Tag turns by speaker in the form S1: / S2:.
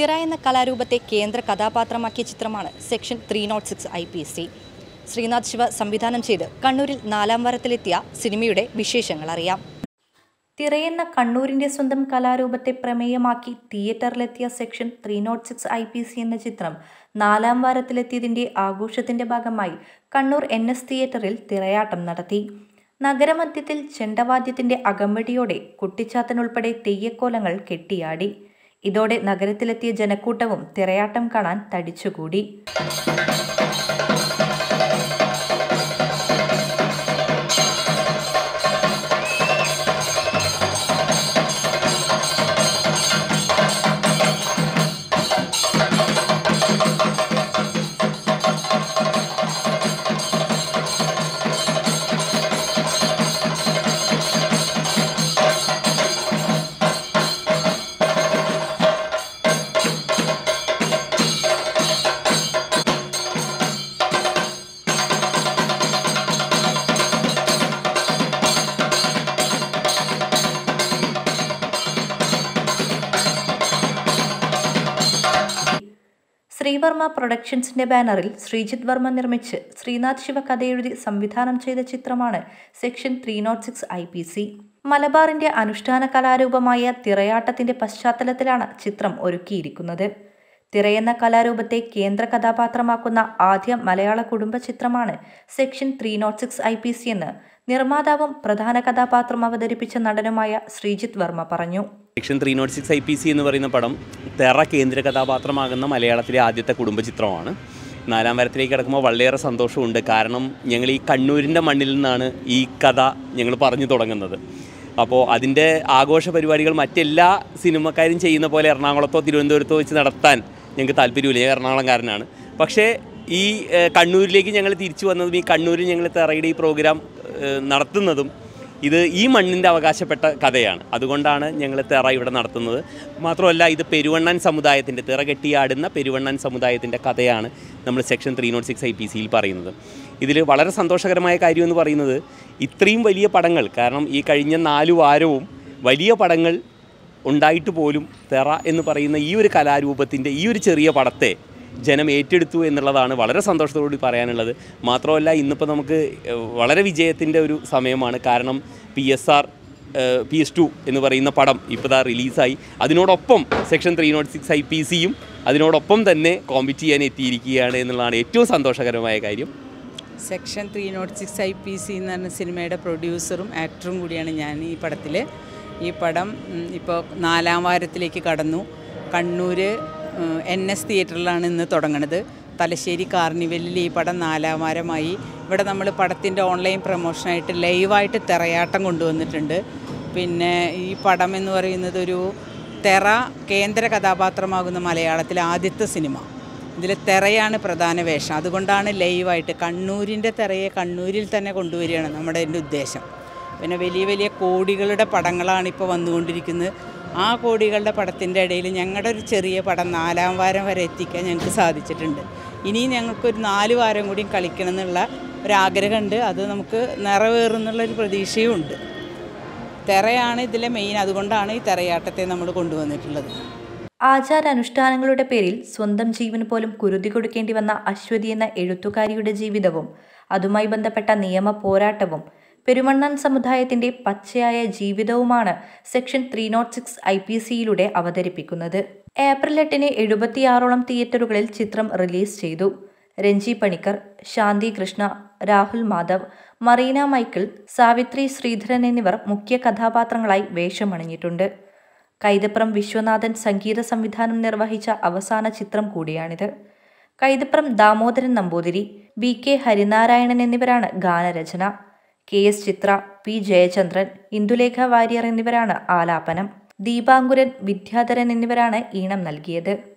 S1: തിറ എന്ന കലാരൂപത്തെ കേന്ദ്ര കഥാപാത്രമാക്കിയ ചിത്രമാണ് section three nought six I P C Sreenath Siva സംവിധാനം ചെയ്ത് കണ്ണൂരിൽ നാലാം വാരത്തിലെത്തിയ സിനിമയുടെ വിശേഷങ്ങൾ അറിയാം തിറയെന്ന കണ്ണൂരിന്റെ സ്വന്തം കലാരൂപത്തെ പ്രമേയമാക്കി തിയേറ്ററിലെത്തിയ section three nought six I P C എന്ന ചിത്രം നാലാം വാരത്തിലെത്തിയതിന്റെ ആഘോഷത്തിന്റെ ഭാഗമായി കണ്ണൂർ എൻ എസ് തിയേറ്ററിൽ തിറയാട്ടം നടത്തി നഗരമധ്യത്തിൽ ചെണ്ടവാദ്യത്തിന്റെ അകമ്പടിയോടെ കുട്ടിച്ചാത്തൻ ഉൾപ്പെടെ തെയ്യക്കോലങ്ങൾ കെട്ടിയാടി ഇതോടെ നഗരത്തിലെത്തിയ ജനക്കൂട്ടവും തിറയാട്ടം കാണാൻ തടിച്ചുകൂടി ശ്രീവർമ്മ പ്രൊഡക്ഷൻസിന്റെ ബാനറിൽ ശ്രീജിത്ത് വർമ്മ നിർമ്മിച്ച് ശ്രീനാഥ് ശിവ കഥയെഴുതി സംവിധാനം ചെയ്ത ചിത്രമാണ് section three nought six I P C മലബാറിന്റെ അനുഷ്ഠാന കലാരൂപമായ തിറയാട്ടത്തിന്റെ പശ്ചാത്തലത്തിലാണ് ചിത്രം ഒരുക്കിയിരിക്കുന്നത് തിറയെന്ന കലാരൂപത്തെ കേന്ദ്ര കഥാപാത്രമാക്കുന്ന ആദ്യ മലയാള കുടുംബ ചിത്രമാണ് section three nought six I P C എന്ന് നിർമ്മാതാവും പ്രധാന കഥാപാത്രം അവതരിപ്പിച്ച നടനുമായ ശ്രീജിത്ത് വർമ്മ പറഞ്ഞു
S2: section three nought six I P C എന്ന് പറയുന്ന പടം തെറ കേന്ദ്ര കഥാപാത്രമാകുന്ന മലയാളത്തിലെ ആദ്യത്തെ കുടുംബ ചിത്രമാണ് നാലാം വാരത്തിലേക്ക് കിടക്കുമ്പോൾ വളരെയേറെ സന്തോഷമുണ്ട് കാരണം ഞങ്ങൾ ഈ കണ്ണൂരിൻ്റെ മണ്ണിൽ നിന്നാണ് ഈ കഥ ഞങ്ങൾ പറഞ്ഞു തുടങ്ങുന്നത് അപ്പോൾ അതിൻ്റെ ആഘോഷ പരിപാടികൾ മറ്റെല്ലാ സിനിമക്കാരും ചെയ്യുന്ന പോലെ എറണാകുളത്തോ തിരുവനന്തപുരത്തോ വെച്ച് നടത്താൻ ഞങ്ങൾക്ക് താല്പര്യമില്ല ഞാൻ എറണാകുളംകാരനാണ് പക്ഷേ ഈ ഏഹ്, കണ്ണൂരിലേക്ക് ഞങ്ങൾ തിരിച്ചു വന്നതും ഈ കണ്ണൂരിൽ ഞങ്ങൾ തെറയുടെ ഈ പ്രോഗ്രാം ഏഹ്, നടത്തുന്നതും ഇത് ഈ മണ്ണിൻ്റെ അവകാശപ്പെട്ട കഥയാണ് അതുകൊണ്ടാണ് ഞങ്ങൾ തെറ ഇവിടെ നടത്തുന്നത് മാത്രമല്ല ഇത് പെരുവണ്ണൻ സമുദായത്തിൻ്റെ തിറ കെട്ടിയാടുന്ന പെരുവണ്ണൻ സമുദായത്തിൻ്റെ കഥയാണ് നമ്മൾ section three nought six I P സിയിൽ പറയുന്നത് ഇതിൽ വളരെ സന്തോഷകരമായ കാര്യം എന്ന് പറയുന്നത് ഇത്രയും വലിയ പടങ്ങൾ കാരണം ഈ കഴിഞ്ഞ നാല് വാരവും വലിയ പടങ്ങൾ ഉണ്ടായിട്ട് പോലും തെറ എന്ന് പറയുന്ന ഈ ഒരു കലാരൂപത്തിൻ്റെ ഈ ഒരു ചെറിയ പടത്തെ ജനം ഏറ്റെടുത്തു എന്നുള്ളതാണ് വളരെ സന്തോഷത്തോടുകൂടി പറയാനുള്ളത് മാത്രമല്ല ഇന്നിപ്പോൾ നമുക്ക് ഏഹ്, വളരെ വിജയത്തിൻ്റെ ഒരു സമയമാണ് കാരണം P S or P S two എന്ന് പറയുന്ന പടം ഇപ്പോൾ ദാ റിലീസായി അതിനോടൊപ്പം section three nought six I P സിയും അതിനോടൊപ്പം തന്നെ കോമ്പറ്റ് ചെയ്യാൻ എത്തിയിരിക്കുകയാണ് എന്നുള്ളതാണ് ഏറ്റവും സന്തോഷകരമായ കാര്യം
S3: section three nought six I P C എന്ന് പറഞ്ഞ സിനിമയുടെ പ്രൊഡ്യൂസറും ആക്ടറും കൂടിയാണ് ഞാൻ ഈ പടത്തിൽ ഈ പടം ഉം, ഇപ്പോൾ നാലാം വാരത്തിലേക്ക് കടന്നു കണ്ണൂർ എൻ എസ് തിയേറ്ററിലാണ് ഇന്ന് തുടങ്ങുന്നത് തലശ്ശേരി കാർണിവലിൽ ഈ പടം നാലാം വാരമായി ഇവിടെ നമ്മൾ പടത്തിൻ്റെ ഓൺലൈൻ പ്രൊമോഷനായിട്ട് ലൈവായിട്ട് തിറയാട്ടം കൊണ്ടുവന്നിട്ടുണ്ട് പിന്നെ ഈ പടം എന്ന് പറയുന്നത് ഒരു തെറ കേന്ദ്ര കഥാപാത്രമാകുന്ന മലയാളത്തിലെ ആദ്യത്തെ സിനിമ ഇതിൽ തെറയാണ് പ്രധാന വേഷം അതുകൊണ്ടാണ് ലൈവായിട്ട് കണ്ണൂരിൻ്റെ തെറയെ കണ്ണൂരിൽ തന്നെ കൊണ്ടുവരികയാണ് നമ്മുടെ എൻ്റെ ഉദ്ദേശം പിന്നെ വലിയ വലിയ കോടികളുടെ പടങ്ങളാണ് ഇപ്പോൾ വന്നുകൊണ്ടിരിക്കുന്നത് ആ കോടികളുടെ പടത്തിൻ്റെ ഇടയിൽ ഞങ്ങളുടെ ഒരു ചെറിയ പടം നാലാം വാരം വരെ എത്തിക്കാൻ ഞങ്ങൾക്ക് സാധിച്ചിട്ടുണ്ട് ഇനിയും ഞങ്ങൾക്കൊരു നാല് വാരം കൂടിയും കളിക്കണം എന്നുള്ള ഒരാഗ്രഹമുണ്ട് അത് നമുക്ക് നിറവേറുന്നുള്ളൊരു പ്രതീക്ഷയും ഉണ്ട് തെറയാണ് ഇതിലെ മെയിൻ അതുകൊണ്ടാണ് ഈ തെറയാട്ടത്തെ നമ്മൾ കൊണ്ടുവന്നിട്ടുള്ളത്
S1: ആചാരാനുഷ്ഠാനങ്ങളുടെ പേരിൽ സ്വന്തം ജീവൻ പോലും കുരുതി കൊടുക്കേണ്ടി വന്ന അശ്വതി എന്ന എഴുത്തുകാരിയുടെ ജീവിതവും അതുമായി ബന്ധപ്പെട്ട നിയമ പോരാട്ടവും പെരുമണ്ണൻ സമുദായത്തിന്റെ പച്ചയായ ജീവിതവുമാണ് section three nought six I P സിയിലൂടെ അവതരിപ്പിക്കുന്നത് ഏപ്രിൽ എട്ടിന് എഴുപത്തിയാറോളം തിയേറ്ററുകളിൽ ചിത്രം റിലീസ് ചെയ്തു രഞ്ജി പണിക്കർ ശാന്തി കൃഷ്ണ രാഹുൽ മാധവ് മറീന മൈക്കിൾ സാവിത്രി ശ്രീധരൻ എന്നിവർ മുഖ്യ കഥാപാത്രങ്ങളായി വേഷമണിഞ്ഞിട്ടുണ്ട് കൈതപ്രം വിശ്വനാഥൻ സംഗീത സംവിധാനം നിർവഹിച്ച അവസാന ചിത്രം കൂടിയാണിത് കൈതപ്രം ദാമോദരൻ നമ്പൂതിരി ബി കെ ഹരിനാരായണൻ എന്നിവരാണ് ഗാനരചന K S Chithra P Jayachandran Indulekha Warrier എന്നിവരാണ് ആലാപനം ദീപാങ്കുരൻ വിദ്യാധരൻ എന്നിവരാണ് ഈണം നൽകിയത്